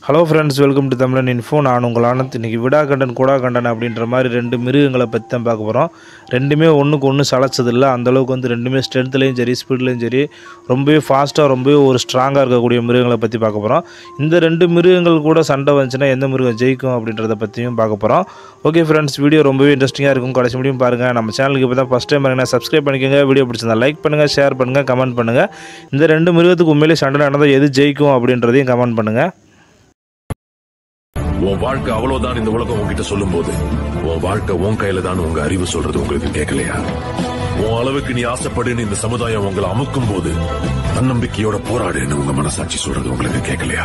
hello friends welcome to Tamilan info நான் உங்கள் ஆனந்த் இன்றைக்கி விடா கண்டன் குடா கண்டன் அப்படின்ற மாதிரி ரெண்டு மிருகங்களை பற்றி தான் பார்க்க போகிறோம் ரெண்டுமே ஒன்றுக்கு ஒன்று சளைச்சதில்லை அந்தளவுக்கு வந்து ரெண்டுமே ஸ்ட்ரென்த்லேயும் சரி ஸ்பீட்லேயும் சரி ரொம்பவே ஃபாஸ்ட்டாக ரொம்பவே ஒரு ஸ்ட்ராங்காக இருக்கக்கூடிய மிருகங்களை பற்றி பார்க்க போகிறோம் இந்த ரெண்டு மிருகங்கள் கூட சண்டை வந்துச்சுன்னா எந்த மிருகம் ஜெயிக்கும் அப்படின்றத பற்றியும் பார்க்க போகிறோம் ஓகே ஃப்ரெண்ட்ஸ் வீடியோ ரொம்பவே இன்ட்ரெஸ்டிங்காக இருக்கும் கடைசி முடியும் பாருங்கள் நம்ம சேனலுக்கு இப்போ தான் ஃபஸ்ட் டைம் பாருங்கன்னா சப்ஸ்கிரைப் பண்ணிக்கோங்க வீடியோ பிடிச்சிருந்தா லைக் பண்ணுங்கள் ஷேர் பண்ணுங்கள் கமெண்ட் பண்ணுங்கள் இந்த ரெண்டு மிருகத்துக்கு உண்மையிலே சண்டை நடந்தால் எது ஜெயிக்கும் அப்படின்றதையும் கமெண்ட் பண்ணுங்கள் உன் வாழ்க்கை அவ்வளவுதான் இந்த உலகம் உன்கிட்ட சொல்லும் போது உன் வாழ்க்கை உன் கையில தான் உங்க அறிவு சொல்றது உங்களுக்கு கேட்கலையா உன் அளவுக்கு நீ ஆசைப்படுன்னு இந்த சமுதாயம் உங்களை அமுக்கும் போது தன்னம்பிக்கையோட போராடுன்னு உங்க மனசாட்சி சொல்றது உங்களுக்கு கேட்கலையா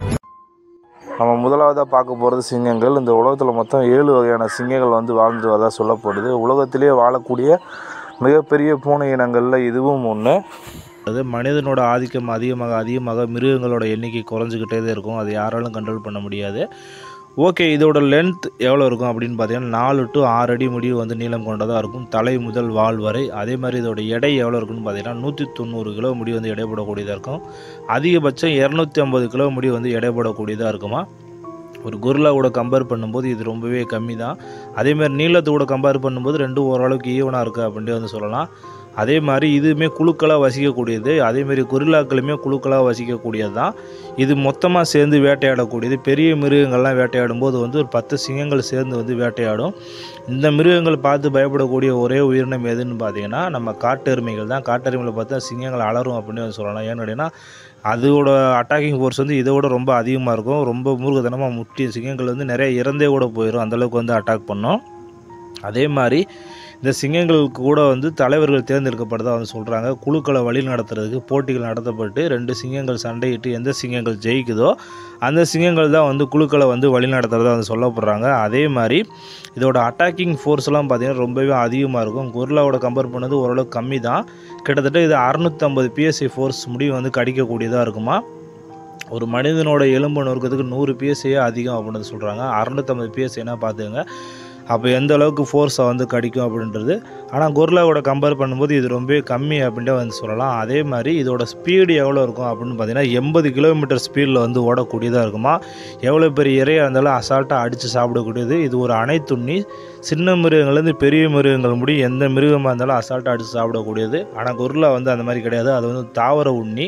நம்ம முதலாவதாக பார்க்க போகிறது சிங்கங்கள் இந்த உலகத்தில் மொத்தம் ஏழு வகையான சிங்கங்கள் வந்து வாழ்ந்து வரதா சொல்லப்படுது உலகத்திலே வாழக்கூடிய மிகப்பெரிய பூனை இனங்களில் இதுவும் ஒன்று அது மனிதனோட ஆதிக்கம் அதிகமாக அதிகமாக மிருகங்களோட எண்ணிக்கை குறைஞ்சிக்கிட்டே தான் இருக்கும் அதை யாராலும் கண்ட்ரோல் பண்ண முடியாது ஓகே இதோட லென்த் எவ்வளோ இருக்கும் அப்படின்னு பார்த்தீங்கன்னா நாலு டு ஆறு அடி முடிவு வந்து நீளம் கொண்டதாக இருக்கும் தலை முதல் வால் வரை அதே மாதிரி இதோட எடை எவ்வளோ இருக்குன்னு பார்த்தீங்கன்னா நூற்றி தொண்ணூறு கிலோ முடி வந்து எடை போடக்கூடியதாக இருக்கும் அதிகபட்சம் இரநூத்தி ஐம்பது கிலோ முடி வந்து எடை போடக்கூடியதாக இருக்குமா ஒரு கொரில்லாவோட கம்பேர் பண்ணும்போது இது ரொம்பவே கம்மி தான் அதேமாதிரி நீளத்தோட கம்பேர் பண்ணும்போது ரெண்டும் ஓரளவுக்கு ஈவனாக இருக்குது அப்படின்ட்டு வந்து சொல்லலாம் அதே மாதிரி இதுவுமே குழுக்களாக வசிக்கக்கூடியது அதேமாரி கொரில்லாக்களுமே குழுக்களாக வசிக்கக்கூடியது தான் இது மொத்தமாக சேர்ந்து வேட்டையாடக்கூடியது பெரிய மிருகங்கள்லாம் வேட்டையாடும் போது வந்து ஒரு பத்து சிங்கங்கள் சேர்ந்து வந்து வேட்டையாடும் இந்த மிருகங்கள் பார்த்து பயப்படக்கூடிய ஒரே உயிரினம் எதுன்னு பார்த்தீங்கன்னா நம்ம காட்டெருமைகள் தான் காட்டெருமைகளை பார்த்தா சிங்கங்கள் அலறும் அப்படின்னு வந்து சொல்லலாம் ஏன்னு கேட்டிங்கன்னா அதோட அட்டாக்கிங் ஃபோர்ஸ் வந்து இதோட ரொம்ப அதிகமாக இருக்கும் ரொம்ப மூர்க்கத்தனமாக முட்டி சிங்கங்கள் வந்து நிறைய இறந்தே கூட போயிடும் அந்தளவுக்கு வந்து அட்டாக் பண்ணும் அதே மாதிரி இந்த சிங்கங்களுக்கு கூட வந்து தலைவர்கள் தேர்ந்தெடுக்கப்படுறதா வந்து சொல்கிறாங்க குழுக்களை வழி நடத்துறதுக்கு போட்டிகள் நடத்தப்பட்டு ரெண்டு சிங்கங்கள் சண்டையிட்டு எந்த சிங்கங்கள் ஜெயிக்குதோ அந்த சிங்கங்கள் தான் வந்து குழுக்களை வந்து வழி நடத்துறதா வந்து சொல்லப்படுறாங்க அதே மாதிரி இதோட அட்டாக்கிங் ஃபோர்ஸ்லாம் பார்த்திங்கன்னா ரொம்பவே அதிகமாக இருக்கும் கொர்லாவோட கம்பேர் பண்ணது ஓரளவுக்கு கம்மி தான் கிட்டத்தட்ட இது அறுநூற்றம்பது பிஎஸ்ஐ ஃபோர்ஸ் முடிவு வந்து கடிக்கக்கூடியதாக இருக்குமா ஒரு மனிதனோட எலும்பு நொறுக்கிறதுக்கு நூறு பிஎஸ்ஐயே அதிகம் அப்படின்னு சொல்கிறாங்க அறுநூற்றம்பது பிஎஸ்ஐனா பார்த்துங்க அப்போ எந்த அளவுக்கு ஃபோர்ஸை வந்து கடிக்கும் அப்படின்றது ஆனால் கொர்லாவோட கம்பேர் பண்ணும்போது இது ரொம்பவே கம்மி அப்படின்ட்டு வந்து சொல்லலாம் அதே மாதிரி இதோட ஸ்பீடு எவ்வளோ இருக்கும் அப்படின்னு பார்த்தீங்கன்னா எண்பது கிலோமீட்டர் ஸ்பீடில் வந்து ஓடக்கூடியதாக இருக்குமா எவ்வளோ பெரிய இறையாக இருந்தாலும் அசால்ட்டாக அடித்து சாப்பிடக்கூடியது இது ஒரு அனைத்துண்ணி சின்ன மிருகங்கள்லேருந்து பெரிய மிருகங்கள் முடி எந்த மிருகமாக இருந்தாலும் அசால்ட்டாக அடித்து சாப்பிடக்கூடியது ஆனால் கொர்லா வந்து அந்த மாதிரி கிடையாது அது வந்து தாவர உண்ணி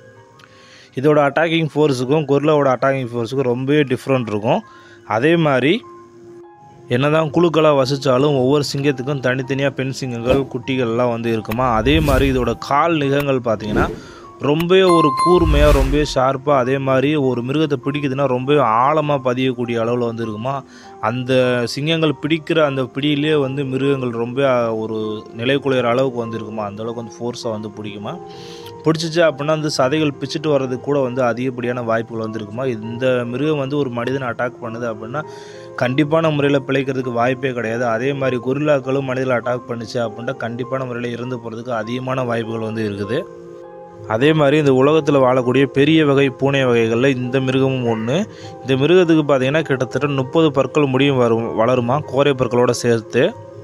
இதோட அட்டாக்கிங் ஃபோர்ஸுக்கும் கொர்லாவோட அட்டாக்கிங் ஃபோர்ஸுக்கும் ரொம்பவே டிஃப்ரெண்ட் இருக்கும் அதே மாதிரி என்னதான் குழுக்களாக வசித்தாலும் ஒவ்வொரு சிங்கத்துக்கும் தனித்தனியாக பெண் சிங்கங்கள் குட்டிகள்லாம் வந்து இருக்குமா அதே மாதிரி இதோட கால் நிகங்கள் பார்த்திங்கன்னா ரொம்பவே ஒரு கூர்மையாக ரொம்பவே ஷார்ப்பாக அதே மாதிரி ஒரு மிருகத்தை பிடிக்குதுன்னா ரொம்பவே ஆழமாக பதியக்கூடிய அளவில் வந்து இருக்குமா அந்த சிங்கங்கள் பிடிக்கிற அந்த பிடியிலே வந்து மிருகங்கள் ரொம்ப ஒரு நிலை குலையிற அளவுக்கு வந்து இருக்குமா அந்த அளவுக்கு வந்து ஃபோர்ஸாக வந்து பிடிக்குமா பிடிச்சிச்சு அப்படின்னா வந்து சதைகள் பிச்சுட்டு வர்றதுக்கு கூட வந்து அதிகப்படியான வாய்ப்புகள் வந்து இருக்குமா இந்த மிருகம் வந்து ஒரு மனிதனை அட்டாக் பண்ணுது அப்படின்னா கண்டிப்பான முறையில் பிழைக்கிறதுக்கு வாய்ப்பே கிடையாது அதே மாதிரி கொரில்லாக்களும் மனிதனை அட்டாக் பண்ணுச்சு அப்படின்னா கண்டிப்பான முறையில் இறந்து போகிறதுக்கு அதிகமான வாய்ப்புகள் வந்து இருக்குது அதே மாதிரி இந்த உலகத்தில் வாழக்கூடிய பெரிய வகை பூனை வகைகளில் இந்த மிருகமும் ஒன்று இந்த மிருகத்துக்கு பார்த்திங்கன்னா கிட்டத்தட்ட முப்பது பற்கள் முடியும் வரும் வளருமா கோரை பற்களோடு சேர்த்து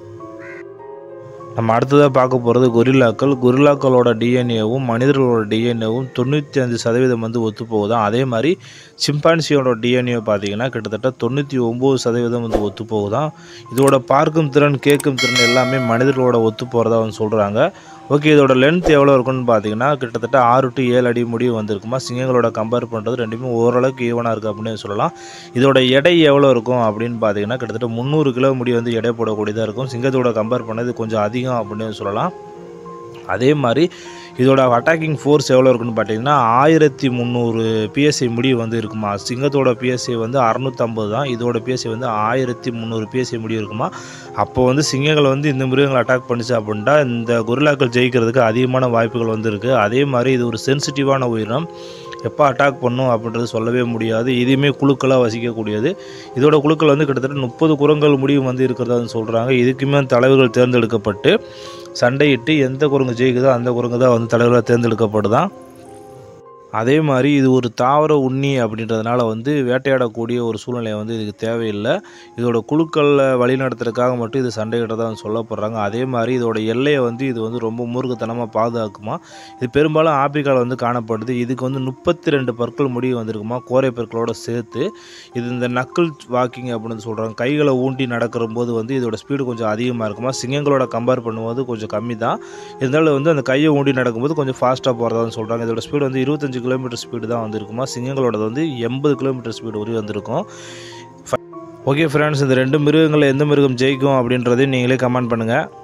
நம்ம அடுத்ததாக பார்க்க போகிறது கொரில்லாக்கள் கொரில்லாக்களோட டிஎன்ஏவும் மனிதர்களோட டிஎன்ஏவும் தொண்ணூற்றி அஞ்சு சதவீதம் வந்து ஒத்து போகுதான் அதே மாதிரி சிம்பான்சியோட டிஎன்ஏ பார்த்தீங்கன்னா கிட்டத்தட்ட தொண்ணூற்றி ஒம்பது சதவீதம் வந்து ஒத்து போகுதான் இதோட பார்க்கும் திறன் கேட்கும் திறன் எல்லாமே மனிதர்களோட ஒத்து போகிறதா வந்து சொல்கிறாங்க ஓகே இதோட லென்த் எவ்வளோ இருக்குன்னு பார்த்தீங்கன்னா கிட்டத்தட்ட ஆறு டு ஏழு அடி முடிவு வந்திருக்குமா சிங்கங்களோட கம்பேர் பண்ணுறது ரெண்டுமே ஓரளவுக்கு ஈவனாக இருக்குது அப்படின்னு சொல்லலாம் இதோட எடை எவ்வளோ இருக்கும் அப்படின்னு பார்த்தீங்கன்னா கிட்டத்தட்ட முந்நூறு கிலோ முடி வந்து எடை போடக்கூடியதாக இருக்கும் சிங்கத்தோட கம்பேர் பண்ணது கொஞ்சம் அதிகம் அப்படின்னு சொல்லலாம் அதே மாதிரி இதோட அட்டாக்கிங் ஃபோர்ஸ் எவ்வளோ இருக்குன்னு பார்த்தீங்கன்னா ஆயிரத்தி முந்நூறு பிஎஸ்ஐ முடிவு வந்து இருக்குமா சிங்கத்தோட பிஎஸ்ஐ வந்து அறநூற்றம்பது தான் இதோட பிஎஸ்ஐ வந்து ஆயிரத்தி முந்நூறு பிஎஸ்ஐ முடிவு இருக்குமா அப்போ வந்து சிங்கங்கள் வந்து இந்த மிருகங்களை அட்டாக் பண்ணிச்சு அப்படின்னா இந்த கொரில்லாக்கள் ஜெயிக்கிறதுக்கு அதிகமான வாய்ப்புகள் வந்து இருக்குது அதே மாதிரி இது ஒரு சென்சிட்டிவான உயிரினம் எப்போ அட்டாக் பண்ணும் அப்படின்றது சொல்லவே முடியாது இதுவுமே குழுக்களாக வசிக்கக்கூடியது இதோட குழுக்கள் வந்து கிட்டத்தட்ட முப்பது குரங்கள் முடிவு வந்து இருக்கிறதா வந்து சொல்கிறாங்க இதுக்குமே தலைவர்கள் தேர்ந்தெடுக்கப்பட்டு சண்டையிட்டு எந்த குரங்கு ஜெயிக்குதோ அந்த குரங்கு தான் வந்து தலைவராக தேர்ந்தெடுக்கப்படுதான் அதே மாதிரி இது ஒரு தாவர உண்ணி அப்படின்றதுனால வந்து வேட்டையாடக்கூடிய ஒரு சூழ்நிலை வந்து இதுக்கு தேவையில்லை இதோட குழுக்களில் வழிநடத்துறதுக்காக மட்டும் இது சண்டையிட்டதாக வந்து சொல்லப்படுறாங்க அதே மாதிரி இதோட எல்லையை வந்து இது வந்து ரொம்ப மூர்க்கத்தனமாக பாதுகாக்குமா இது பெரும்பாலும் ஆப்பிரிக்காவில் வந்து காணப்படுது இதுக்கு வந்து முப்பத்தி ரெண்டு பற்கள் முடிவு வந்திருக்குமா கோரை பற்களோட சேர்த்து இது இந்த நக்கிள் வாக்கிங் அப்படின்னு சொல்கிறாங்க கைகளை ஊண்டி நடக்கிற போது வந்து இதோட ஸ்பீடு கொஞ்சம் அதிகமாக இருக்குமா சிங்கங்களோட கம்பேர் பண்ணும்போது கொஞ்சம் கம்மி தான் இருந்தாலும் வந்து அந்த கையை ஊண்டி நடக்கும்போது கொஞ்சம் ஃபாஸ்ட்டாக போகிறதான்னு சொல்கிறாங்க இதோட ஸ்பீடு வந்து இருபத்தஞ்சு கிலோமீட்டர் ஸ்பீடு தான் வந்திருக்குமா சிங்கங்களோடது வந்து எண்பது கிலோமீட்டர் ஸ்பீடு வரையும் வந்திருக்கும் ஓகே ஃப்ரெண்ட்ஸ் இந்த ரெண்டு மிருகங்களில் எந்த மிருகம் ஜெயிக்கும் அப்படின்றதையும் நீங்களே கமெண்ட் பண்ணுங்கள்